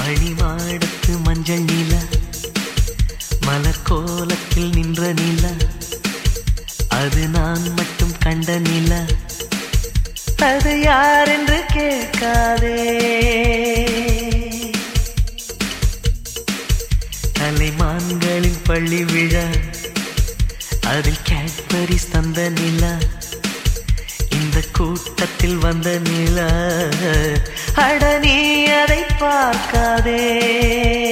மணிமாடத்து மஞ்சள் நில மலர் கோலத்தில் நின்ற நில அது நான் மட்டும் கண்ட நில அது யார் என்று கேட்காதே தலைமான்களின் பள்ளி விழா அதில் கேட்பரிஸ் தந்த நிலா இந்த கூட்டத்தில் வந்த நிலா அட நீ அதை பார்க்காதே